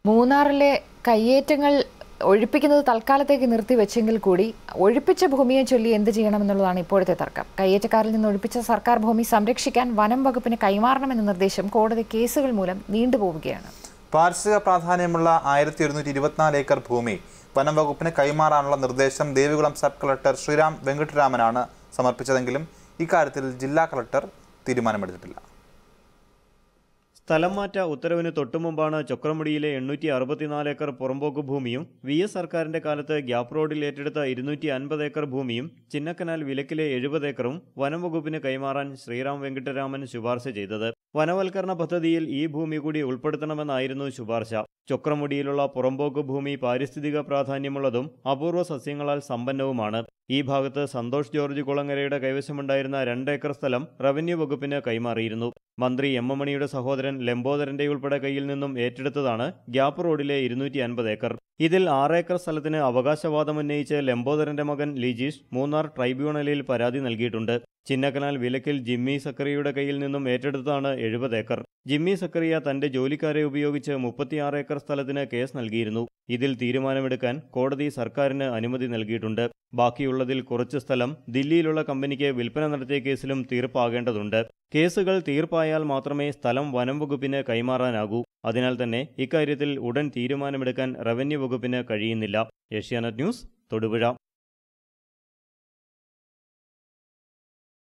മൂന്നാറിലെ കയ്യേറ്റങ്ങൾ ഒഴിപ്പിക്കുന്നത് തൽക്കാലത്തേക്ക് നിർത്തിവെച്ചെങ്കിൽ കൂടി ഒഴിപ്പിച്ച ഭൂമിയെ ചൊല്ലി എന്ത് ചെയ്യണമെന്നുള്ളതാണ് ഇപ്പോഴത്തെ തർക്കം കയ്യേറ്റക്കാരിൽ നിന്ന് ഒഴിപ്പിച്ച സർക്കാർ ഭൂമി സംരക്ഷിക്കാൻ വനം വകുപ്പിന് കൈമാറണമെന്ന നിർദ്ദേശം കോടതി കേസുകൾ മൂലം നീണ്ടുപോവുകയാണ് പാരിസ്ഥിതിക പ്രാധാന്യമുള്ള ആയിരത്തി ഒരുന്നൂറ്റി ഇരുപത്തിനാല് ഏക്കർ ഭൂമി വനം വകുപ്പിന് കൈമാറാനുള്ള നിർദ്ദേശം ദേവികുളം സബ് കളക്ടർ ശ്രീറാം വെങ്കട്ടരാമനാണ് സമർപ്പിച്ചതെങ്കിലും ഇക്കാര്യത്തിൽ ജില്ലാ കളക്ടർ തീരുമാനമെടുത്തിട്ടില്ല സ്ഥലം മാറ്റ ഉത്തരവിന് തൊട്ടുമുമ്പാണ് ചൊക്രമുടിയിലെ എണ്ണൂറ്റി അറുപത്തിനാല് ഏക്കർ പുറമ്പോക്ക് ഭൂമിയും വി എസ് സർക്കാരിന്റെ കാലത്ത് ഗ്യാപ് റോഡിൽ ഏറ്റെടുത്ത ഇരുന്നൂറ്റി അൻപത് ഏക്കർ ഭൂമിയും ചിന്നക്കനാൽ വിലക്കിലെ എഴുപത് ഏക്കറും വനം വകുപ്പിന് കൈമാറാൻ ശ്രീറാം വെങ്കിട്ടരാമൻ ശുപാർശ ചെയ്തത് വനവൽക്കരണ പദ്ധതിയിൽ ഈ ഭൂമി കൂടി ഉൾപ്പെടുത്തണമെന്നായിരുന്നു ശുപാർശ ചൊക്രമുടിയിലുള്ള പുറമ്പോക്ക് ഭൂമി പാരിസ്ഥിതിക പ്രാധാന്യമുള്ളതും അപൂർവ സസ്യങ്ങളാൽ സമ്പന്നവുമാണ് ഈ ഭാഗത്ത് സന്തോഷ് ജോർജ് കുളങ്ങരയുടെ കൈവശമുണ്ടായിരുന്ന രണ്ട് ഏക്കർ സ്ഥലം റവന്യൂ വകുപ്പിന് കൈമാറിയിരുന്നു മന്ത്രി എം എം മണിയുടെ സഹോദരൻ ലംബോദരന്റെ ഉൾപ്പെടെ കയ്യിൽ നിന്നും ഏറ്റെടുത്തതാണ് ഗ്യാപ്പ് റോഡിലെ ഇരുന്നൂറ്റി അൻപത് ഏക്കർ ഇതിൽ ആറ് ഏക്കർ സ്ഥലത്തിന് അവകാശവാദം ഉന്നയിച്ച് ലംബോദരന്റെ മകൻ ലിജീഷ് മൂന്നാർ ട്രൈബ്യൂണലിൽ പരാതി നൽകിയിട്ടുണ്ട് ചിന്നക്കനാൽ വിലക്കിൽ ജിമ്മി സക്കറിയുടെ കയ്യിൽ നിന്നും ഏറ്റെടുത്തതാണ് എഴുപത് ഏക്കർ ജിമ്മി സക്കറിയ തന്റെ ജോലിക്കാരെ ഉപയോഗിച്ച് മുപ്പത്തിയാറ് ഏക്കർ സ്ഥലത്തിന് കേസ് നൽകിയിരുന്നു ഇതിൽ തീരുമാനമെടുക്കാൻ കോടതി സർക്കാരിന് അനുമതി നൽകിയിട്ടുണ്ട് ബാക്കിയുള്ളതിൽ കുറച്ച് സ്ഥലം ദില്ലിയിലുള്ള കമ്പനിക്ക് വിൽപ്പന നടത്തിയ കേസിലും തീർപ്പാകേണ്ടതുണ്ട് കേസുകൾ തീർപ്പായാൽ മാത്രമേ സ്ഥലം വനം വകുപ്പിന് കൈമാറാനാകൂ അതിനാൽ തന്നെ ഇക്കാര്യത്തിൽ ഉടൻ തീരുമാനമെടുക്കാൻ റവന്യൂ വകുപ്പിന് കഴിയുന്നില്ല ഏഷ്യാനെറ്റ് ന്യൂസ് തൊടുപുഴ